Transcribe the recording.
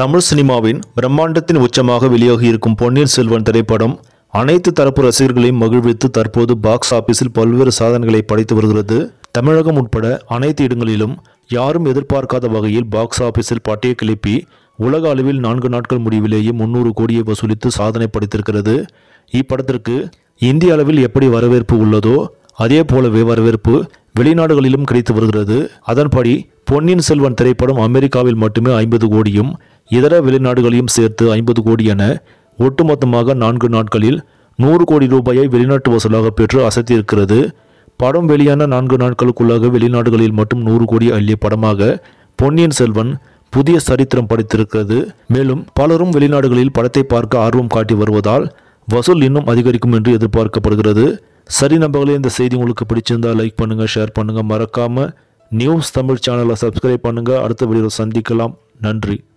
தமிழ் சினிமாவின் பிரம்மாண்டத்தின் உச்சமாக வெளியாகி இருக்கும் பொன்னியின் செல்வன் திரைப்படம் அனைத்து தரப்பு ரசிகர்களையும் மகிழ்வித்து தற்போது பாக்ஸ் ஆபீஸில் பல்வேறு சாதனைகளை படைத்து வருகிறது தமிழகம் உட்பட அனைத்து இடங்களிலும் யாரும் எதிர்பார்க்காத வகையில் பாக்ஸ் ஆபீஸில் பட்டையை கிளப்பி உலக அளவில் நான்கு நாட்கள் முடிவிலேயே முன்னூறு கோடியை வசூலித்து சாதனை படைத்திருக்கிறது இப்படத்திற்கு இந்திய அளவில் எப்படி வரவேற்பு உள்ளதோ அதே போலவே வரவேற்பு வெளிநாடுகளிலும் கிடைத்து வருகிறது அதன்படி பொன்னியின் செல்வன் திரைப்படம் அமெரிக்காவில் மட்டுமே ஐம்பது கோடியும் இதர வெளிநாடுகளையும் சேர்த்து ஐம்பது கோடி என ஒட்டுமொத்தமாக நான்கு நாட்களில் நூறு கோடி ரூபாயை வெளிநாட்டு வசூலாக பெற்று அசத்தியிருக்கிறது படம் வெளியான நான்கு நாட்களுக்குள்ளாக வெளிநாடுகளில் மட்டும் நூறு கோடி அள்ளிய படமாக பொன்னியின் செல்வன் புதிய சரித்திரம் படைத்திருக்கிறது மேலும் பலரும் வெளிநாடுகளில் படத்தை பார்க்க ஆர்வம் காட்டி வருவதால் வசூல் இன்னும் அதிகரிக்கும் என்று எதிர்பார்க்கப்படுகிறது சரி நம்பர்களே இந்த செய்தி உங்களுக்கு பிடிச்சிருந்தா லைக் பண்ணுங்க ஷேர் பண்ணுங்க மறக்காம நியூஸ் தமிழ் சேனலை சப்ஸ்கிரைப் பண்ணுங்க அடுத்த வீடியோவில் சந்திக்கலாம் நன்றி